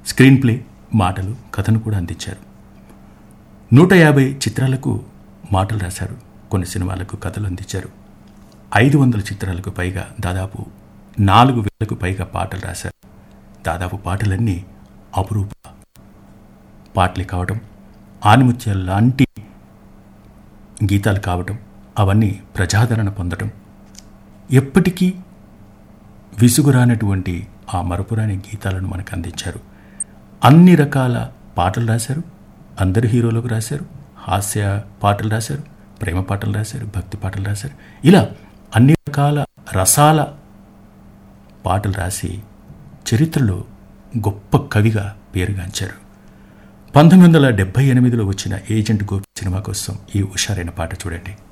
screen play మాటలు కథను కూడా అందించారు నూట యాభై చిత్రాలకు మాటలు రాశారు కొన్ని సినిమాలకు కథలు అందించారు ఐదు వందల చిత్రాలకు పైగా దాదాపు నాలుగు వేలకు పైగా పాటలు రాశారు దాదాపు పాటలన్నీ అపురూప పాటలు కావడం ఆనిముత్యాల లాంటి గీతాలు కావడం అవన్నీ ప్రజాదరణ పొందడం ఎప్పటికీ విసుగురానటువంటి ఆ మరపురాని గీతాలను మనకు అందించారు అన్ని రకాల పాటలు రాశారు అందరు హీరోలకు రాశారు హాస్య పాటలు రాశారు ప్రేమ పాటలు రాశారు భక్తి పాటలు రాశారు ఇలా అన్ని రకాల రసాల పాటలు రాసి చరిత్రలో గొప్ప కవిగా పేరుగాంచారు పంతొమ్మిది వందల డెబ్బై ఎనిమిదిలో వచ్చిన ఏజెంట్ గోపి సినిమా కోసం ఈ హుషారైన పాట చూడండి